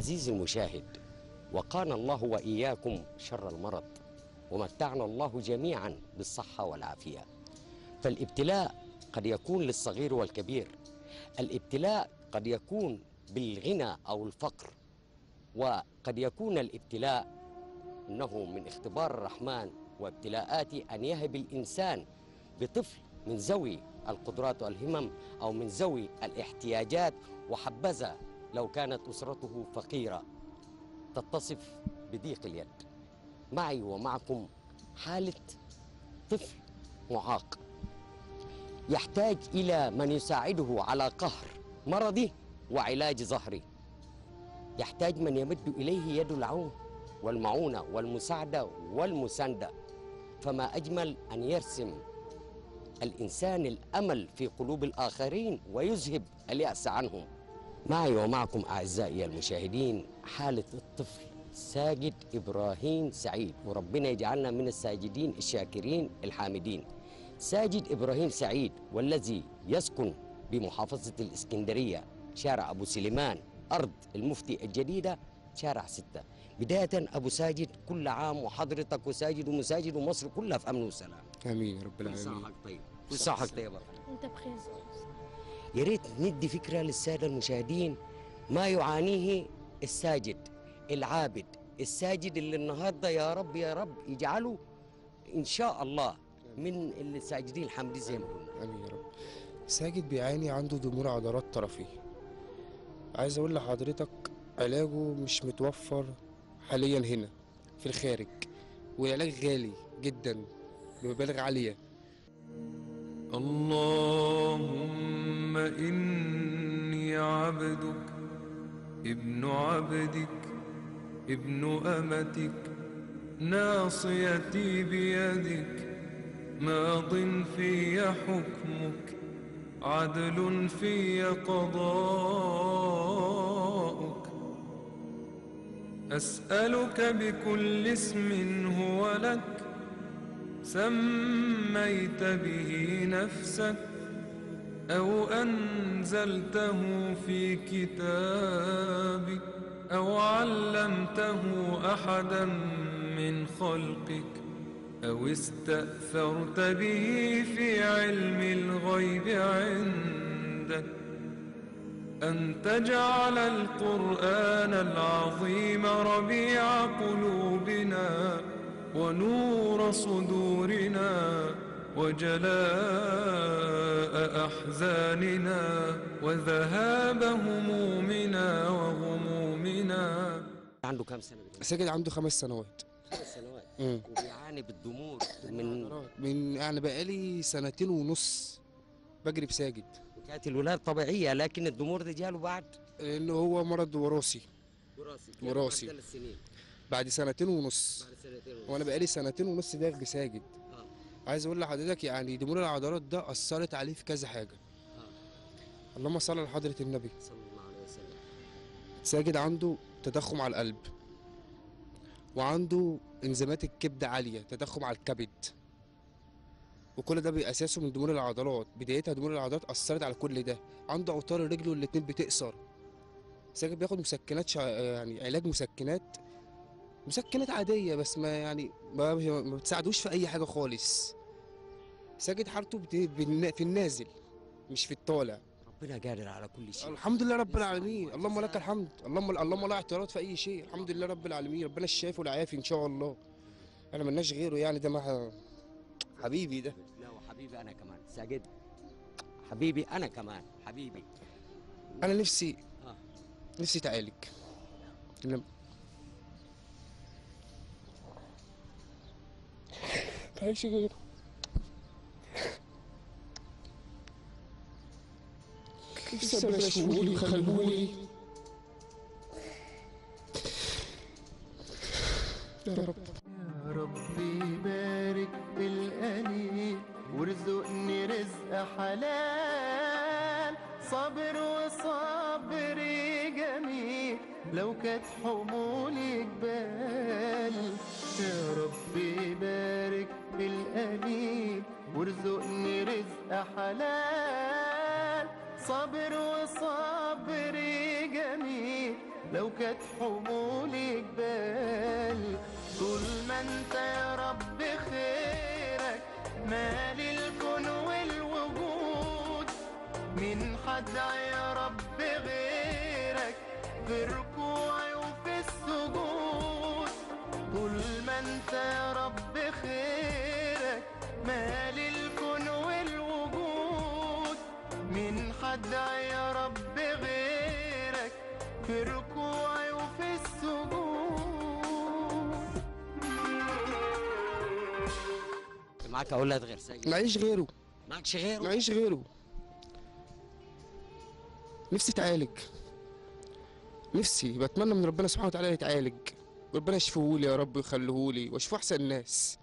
عزيزي المشاهد وقانا الله وإياكم شر المرض ومتعنا الله جميعا بالصحة والعافية فالابتلاء قد يكون للصغير والكبير الابتلاء قد يكون بالغنى أو الفقر وقد يكون الابتلاء انه من اختبار الرحمن وابتلاءاته ان يهب الانسان بطفل من ذوي القدرات والهمم او من ذوي الاحتياجات وحبذا لو كانت اسرته فقيره تتصف بضيق اليد معي ومعكم حاله طفل معاق يحتاج الى من يساعده على قهر مرضه وعلاج ظهره يحتاج من يمد اليه يد العون والمعونه والمساعده والمسانده فما اجمل ان يرسم الانسان الامل في قلوب الاخرين ويذهب الياس عنهم معي ومعكم اعزائي المشاهدين حاله الطفل ساجد ابراهيم سعيد وربنا يجعلنا من الساجدين الشاكرين الحامدين ساجد ابراهيم سعيد والذي يسكن بمحافظه الاسكندريه شارع ابو سليمان ارض المفتي الجديده شارع ستة بداية أبو ساجد كل عام وحضرتك وساجد ومساجد ومصر كلها في أمن وسلام امين يا رب كل العالمين صحة طيب كل صحة طيبة انت بخير يا ريت ندي فكرة للسادة المشاهدين ما يعانيه الساجد العابد الساجد اللي النهارده يا رب يا رب يجعله إن شاء الله من الساجدين الحامدين زي ما قلنا امين يا رب ساجد بيعاني عنده ضمور عضلات طرفي عايز اقول لحضرتك علاجه مش متوفر حاليا هنا في الخارج والعلاج غالي جدا بمبالغ عاليه اللهم إني عبدك ابن عبدك ابن أمتك ناصيتي بيدك ماض في حكمك عدل في قضاؤك أسألك بكل اسم هو لك سميت به نفسك أو أنزلته في كتابك أو علمته أحدا من خلقك أو استأثرت به في علم الغيب عندك أن تجعل القرآن العظيم ربيع قلوبنا ونور صدورنا وجلاء أحزاننا وذهاب همومنا وغمومنا عنده كم سنة دلوقتي؟ ساجد عنده خمس سنوات خمس سنوات مم. وبيعاني بالضمور من من يعني بقالي سنتين ونص بجري بساجد كانت الولادة طبيعية لكن الضمور ده جاله بعد لان هو مرض وراثي وراثي وراثي. بعد ثلاث سنين بعد سنتين ونص بعد سنتين ونص. وانا بقالي سنتين ونص دايخ بساجد آه. عايز اقول لحضرتك يعني ضمور العضلات ده اثرت عليه في كذا حاجه اللهم صل على حضره النبي صلى الله عليه وسلم ساجد عنده تضخم على القلب وعنده انزيمات الكبد عاليه تضخم على الكبد وكل ده بأساسه من ضمور العضلات بدايتها ضمور العضلات أثرت على كل ده عنده أوتار الرجل والاتنين بتقصر ساجد بياخد مسكنات شع... يعني علاج مسكنات مسكنات عادية بس ما يعني ما, ما بتساعدوش في أي حاجة خالص ساجد حالته بت... بالنا- في النازل مش في الطالع ربنا قادر على كل شيء الحمد لله رب العالمين اللهم لك الحمد اللهم اللهم لا اعتراض في اي شيء الحمد لله رب العالمين ربنا الشافي والعافي ان شاء الله انا ملناش غيره يعني ده مع حبيبي ده لا وحبيبي انا كمان ساجد حبيبي انا كمان حبيبي انا نفسي آه. نفسي تعالج لم- ماليش غيره لسه بشوفولي خلبولي يا رب يا ربي بارك بالقليل وارزقني رزق حلال صبر وصبري جميل لو كانت حمولي جبال يا ربي بارك بالقليل وارزقني رزق حلال صبر وصبري جميل لو كانت حمولي جبال طول ما انت يا رب خيرك مال الكون والوجود من حد يا رب غيرك في ركوعي وفي السجود طول ما انت يا رب خيرك مال الكون والوجود من حد يا رب غيرك في ركوعي وفي السجود معاك اولاد غير سيد معيش غيره معكش غيره معيش غيره نفسي اتعالج نفسي بتمنى من ربنا سبحانه وتعالى يتعالج وربنا يشفيهولي يا رب ويخليهولي واشوفه احسن الناس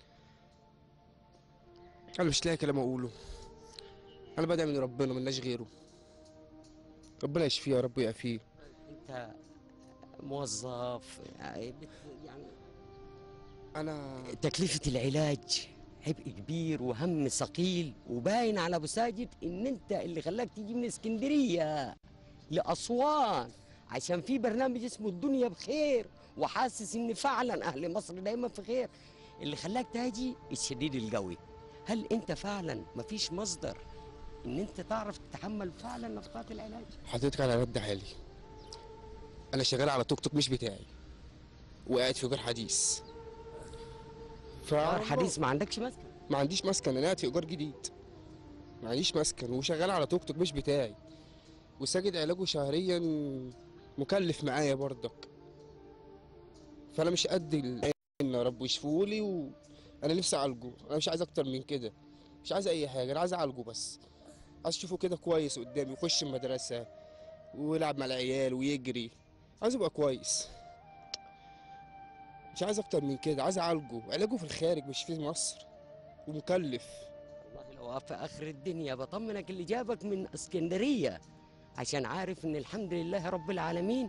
انا مش لاقي كلام اقوله انا بدعي من ربنا ملناش غيره ربنا يشفيه يا رب ويعافيه انت موظف يعني بت- يعني انا تكلفة العلاج عبء كبير وهم ثقيل وباين على ابو ساجد ان انت اللي خلاك تيجي من اسكندريه لاسوان عشان في برنامج اسمه الدنيا بخير وحاسس ان فعلا اهل مصر دايما في خير اللي خلاك تاجي الشديد القوي هل انت فعلا مفيش مصدر ان انت تعرف تتحمل فعلا نفقات العلاج حضرتك على رد عالي انا شغال على توك توك مش بتاعي وقاعد في ايجار حديث ف حديث ما عندكش مسكن ما عنديش مسكن انا قاعد في ايجار جديد ما عنديش مسكن وشغال على توك توك مش بتاعي وساجد علاجه شهريا مكلف معايا برضك فانا مش قد ال- يا رب يشفولي وانا نفسي اعالجه انا مش عايز اكتر من كده مش عايز اي حاجه انا عايز اعالجه بس عايز اشوفه كده كويس قدامي يخش المدرسه ويلعب مع العيال ويجري عايز يبقى كويس مش عايز اكتر من كده عايز اعالجه علاجه في الخارج مش في مصر ومكلف والله لو في اخر الدنيا بطمنك اللي جابك من اسكندريه عشان عارف ان الحمد لله رب العالمين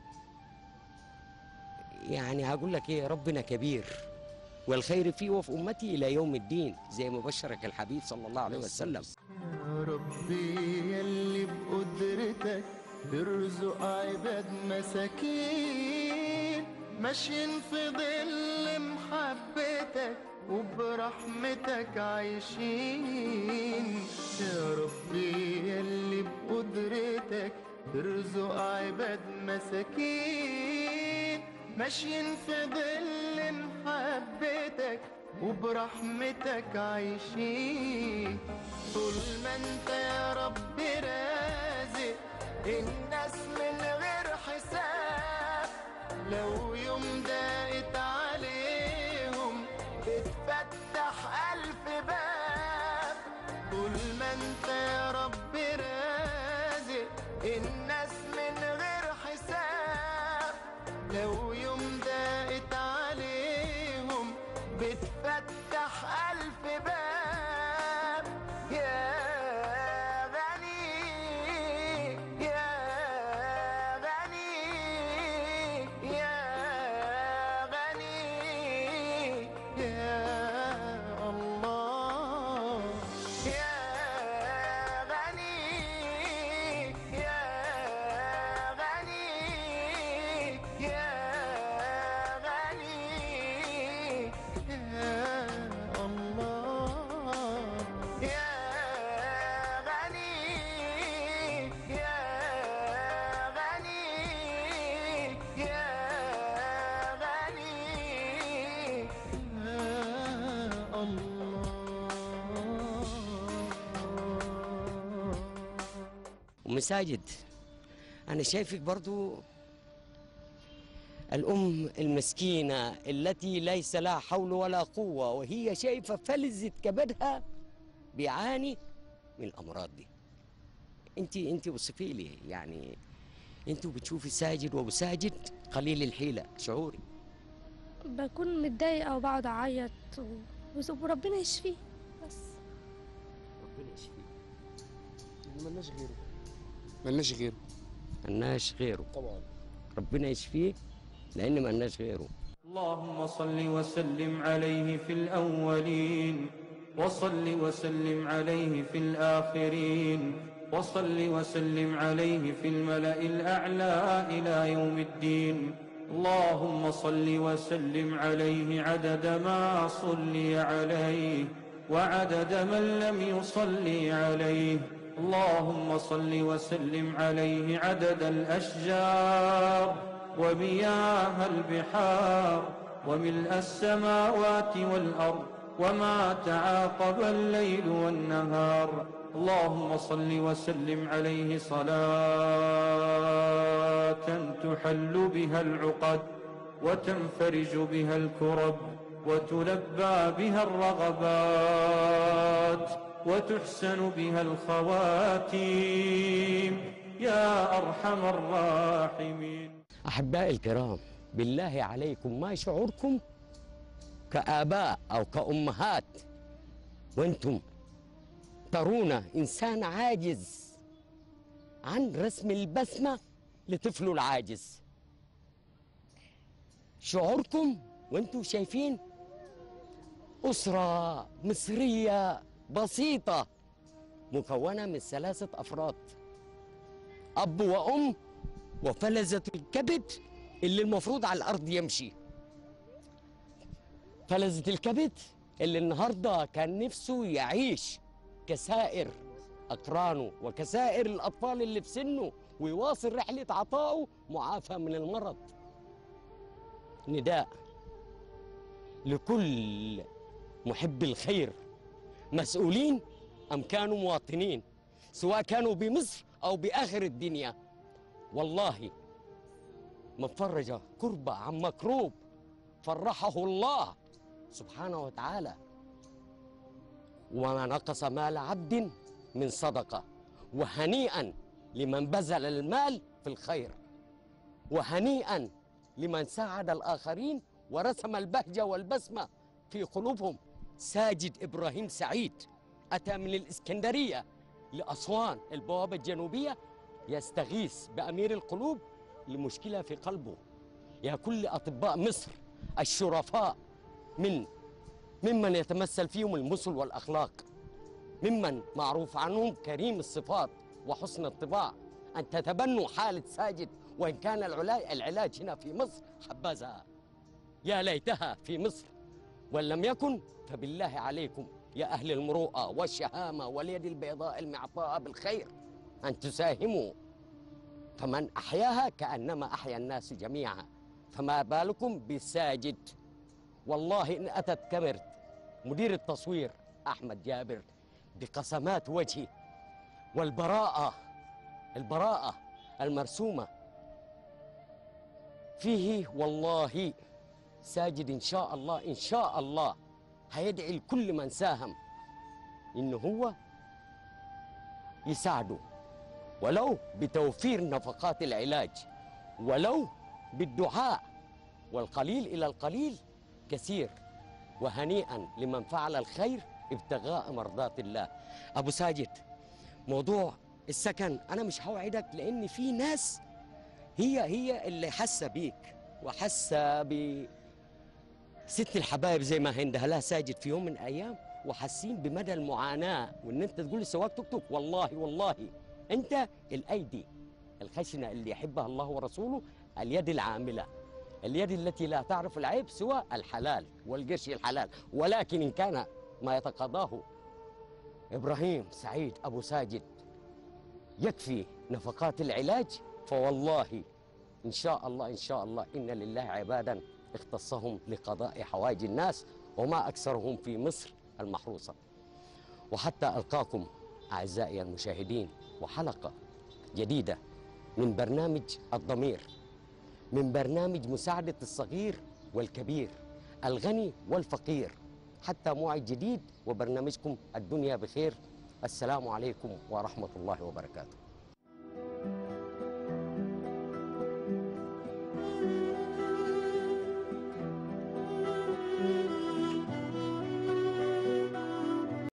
يعني هقول لك ايه ربنا كبير والخير فيه وفي امتي الى يوم الدين زي ما بشرك الحبيب صلى الله عليه وسلم يا ربي يلي بقدرتك ترزق عباد مساكين ماشيين في ظل محبتك وبرحمتك عايشين يا ربي يلي بقدرتك ترزق عباد مساكين ماشيين في ظل محبتك وبرحمتك عايشين طول ما انت يا رب رازق الناس من غير حساب لو يوم ضاقت عليهم بتفتح ألف باب طول ما انت يا رب رازق الناس من غير حساب لو يوم ضاقت عليهم بتفتح ألف باب يا غني يا غني يا غني يا الله يا غني يا غني يا غني يا الله يا غني يا غني يا غني يا الله ومساجد انا شايفك برضو الام المسكينه التي ليس لها حول ولا قوه وهي شايفه فلذة كبدها بيعاني من الامراض دي انت انت وصفي لي يعني انت بتشوفي ساجد وابو ساجد قليل الحيله شعوري بكون متضايقة وبقعد أعيط و- وربنا يشفيه بس ربنا يشفيه ملناش غيره ملناش غيره ملناش غيره طبعا ربنا يشفيه لان ملناش غيره اللهم صل وسلم عليه في الأولين وصل وسلم عليه في الآخرين وصل وسلم عليه في الملأ الأعلى إلى يوم الدين اللهم صل وسلم عليه عدد ما صلي عليه وعدد من لم يصلي عليه اللهم صل وسلم عليه عدد الأشجار ومياه البحار وملء السماوات والأرض وما تعاقب الليل والنهار اللهم صل وسلم عليه صلاة تحل بها العقد وتنفرج بها الكرب وتلبى بها الرغبات وتحسن بها الخواتيم يا أرحم الراحمين أحبائي الكرام بالله عليكم ما شعوركم كآباء أو كأمهات وأنتم ترون إنسان عاجز عن رسم البسمة لطفله العاجز شعوركم وأنتم شايفين أسرة مصرية بسيطة مكونة من ثلاثة أفراد أب وأم وفلذة الكبد اللي المفروض على الأرض يمشي فلذة الكبد اللي النهاردة كان نفسه يعيش كسائر أقرانه وكسائر الأطفال اللي في سنه ويواصل رحلة عطائه معافى من المرض نداء لكل محب الخير مسؤولين أم كانوا مواطنين سواء كانوا بمصر أو بآخر الدنيا والله من فرج كربة عن مكروب فرحه الله سبحانه وتعالى وما نقص مال عبد من صدقة وهنيئا لمن بذل المال في الخير وهنيئا لمن ساعد الآخرين ورسم البهجة والبسمة في قلوبهم ساجد إبراهيم سعيد أتى من الإسكندرية لأسوان البوابة الجنوبية يستغيث بأمير القلوب لمشكلة في قلبه يا كل أطباء مصر الشرفاء من ممن يتمثل فيهم المثل والأخلاق ممن معروف عنهم كريم الصفات وحسن الطباع أن تتبنوا حالة ساجد وإن كان العلاج, العلاج هنا في مصر حبذا يا ليتها في مصر وإن لم يكن فبالله عليكم يا أهل المروءة والشهامة واليد البيضاء المعطاء بالخير أن تساهموا فمن أحياها كأنما أحيا الناس جميعا فما بالكم بالساجد والله إن أتت كاميرا مدير التصوير أحمد جابر بقسمات وجهه والبراءة البراءة المرسومة فيه والله ساجد إن شاء الله إن شاء الله هيدعي لكل من ساهم إنه هو يساعده ولو بتوفير نفقات العلاج ولو بالدعاء والقليل إلى القليل كثير وهنيئا لمن فعل الخير ابتغاء مرضات الله أبو ساجد موضوع السكن أنا مش هوعدك لأن في ناس هي هي اللي حاسة بيك وحاسة ب ست الحبايب زي ما عندها لها ساجد في يوم من الأيام وحاسين بمدى المعاناة وإن أنت تقول لسواق توك توك والله والله أنت الأيدي الخشنة اللي يحبها الله ورسوله اليد العاملة اليد التي لا تعرف العيب سوى الحلال والقرش الحلال ولكن إن كان ما يتقاضاه إبراهيم سعيد أبو ساجد يكفي نفقات العلاج فوالله إن شاء الله إن شاء الله إن لله عبادا اختصهم لقضاء حوائج الناس وما أكثرهم في مصر المحروسة وحتى ألقاكم أعزائي المشاهدين وحلقة جديدة من برنامج الضمير من برنامج مساعدة الصغير والكبير الغني والفقير حتى موعد جديد وبرنامجكم الدنيا بخير السلام عليكم ورحمة الله وبركاته